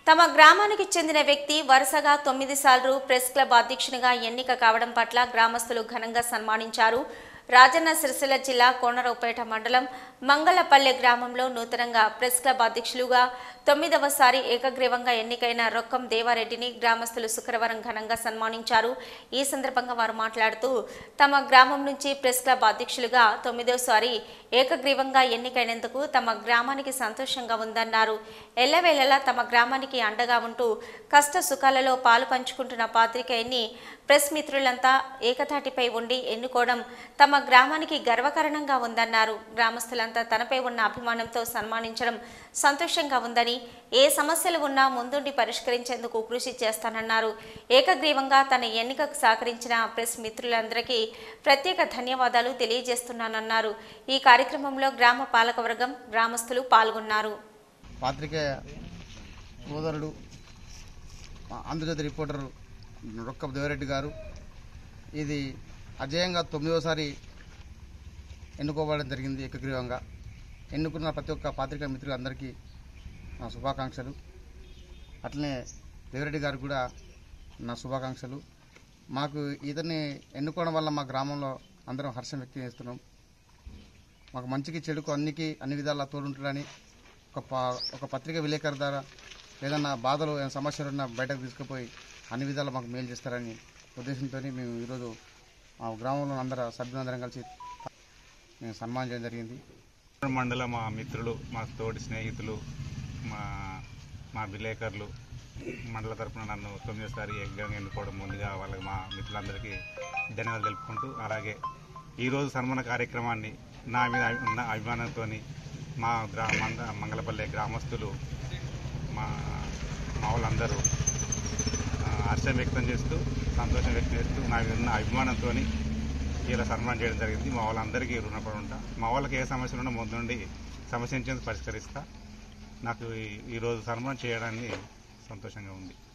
తమ గ్రామానికి చెందిన వ్యక్తి వరుసగా తొమ్మిది సార్లు ప్రెస్ క్లబ్ అధ్యక్షునిగా ఎన్నిక కావడం పట్ల గ్రామస్తులు ఘనంగా సన్మానించారు రాజన్న సిరిసిల్ల జిల్లా కోనరావుపేట మండలం మంగళపల్లె గ్రామంలో నూతనంగా ప్రెస్ క్లబ్ అధ్యక్షులుగా తొమ్మిదవసారి ఏకగ్రీవంగా ఎన్నికైన రొక్కం దేవారెడ్డిని గ్రామస్తులు శుక్రవారం ఘనంగా సన్మానించారు ఈ సందర్భంగా వారు మాట్లాడుతూ తమ గ్రామం నుంచి ప్రెస్ క్లబ్ అధ్యక్షులుగా తొమ్మిదవసారి ఏకగ్రీవంగా ఎన్నికైనందుకు తమ గ్రామానికి సంతోషంగా ఉందన్నారు ఎల్లవేళలా తమ గ్రామానికి అండగా ఉంటూ కష్ట సుఖాలలో పాలు పంచుకుంటున్న పాత్రికేయుని ప్రెస్ మిత్రులంతా ఏకతాటిపై ఉండి ఎన్నుకోవడం తమ గ్రామానికి గర్వకారణంగా ఉందన్నారు గ్రామస్తులంతా తనపై ఉన్న అభిమానంతో సన్మానించడం సంతోషంగా ఉందని ఏ సమస్యలు ఉన్నా ముందుండి పరిష్కరించేందుకు కృషి చేస్తానన్నారు ఏకగ్రీవంగా తన ఎన్నికకు సహకరించిన ప్రెస్ మిత్రులందరికీ ప్రత్యేక ధన్యవాదాలు తెలియజేస్తున్నానన్నారు ఈ కార్యక్రమంలో గ్రామ పాలకవర్గం గ్రామస్తులు పాల్గొన్నారు పాత్రికేయ సోదరుడు ఆంధ్రజ్యోతి రిపోర్టర్ రొక్క దేవరెడ్డి గారు ఇది అజేయంగా తొమ్మిదోసారి ఎన్నుకోవడం జరిగింది ఏకగ్రీవంగా ఎన్నుకున్న ప్రతి ఒక్క పాత్రికేయ మిత్రులందరికీ నా శుభాకాంక్షలు అట్లనే దేవరెడ్డి గారికి కూడా నా శుభాకాంక్షలు మాకు ఇతన్ని ఎన్నుకోవడం వల్ల మా గ్రామంలో అందరం హర్షం వ్యక్తం చేస్తున్నాం మాకు మంచికి చెడుకు అన్నికి అన్ని విధాలా తోడుంటాడని ఒక ప- ఒక పత్రిక విలేకరు ద్వారా ఏదన్నా బాధలు ఏదైనా సమస్యలు ఉన్నా బయటకు తీసుకుపోయి అన్ని విధాలు మాకు మేలు చేస్తారని ఉద్దేశంతో మేము ఈరోజు మా గ్రామంలో అందరూ సభ్యులందరం కలిసి మేము సన్మానం చేయడం జరిగింది మండల మా మిత్రులు మా తోటి స్నేహితులు మా మా విలేకరులు మండల తరపున నన్ను తొమ్మిదోసారి ఏకంగా ఎన్నుకోవడం ముందుగా వాళ్ళకి మా మిత్రులందరికీ ధన్యవాదాలు తెలుపుకుంటూ అలాగే ఈరోజు సన్మాన కార్యక్రమాన్ని నా మీద ఉన్న అభిమానంతో మా గ్రా మంద మంగళపల్లె గ్రామస్తులు మా మా వాళ్ళందరూ ఆ, హర్షం వ్యక్తం చేస్తూ సంతోషం వ్యక్తం చేస్తూ నా మీద ఉన్న అభిమానంతో ఇలా సన్మానం చేయడం జరిగింది మా వాళ్ళందరికీ రుణపడి ఉంటా మా వాళ్ళకి ఏ సమస్యలు ఉన్నా ముందుండి సమస్య పరిష్కరిస్తా నాకు ఈ- ఈరోజు సన్మానం చేయడాన్ని సంతోషంగా ఉంది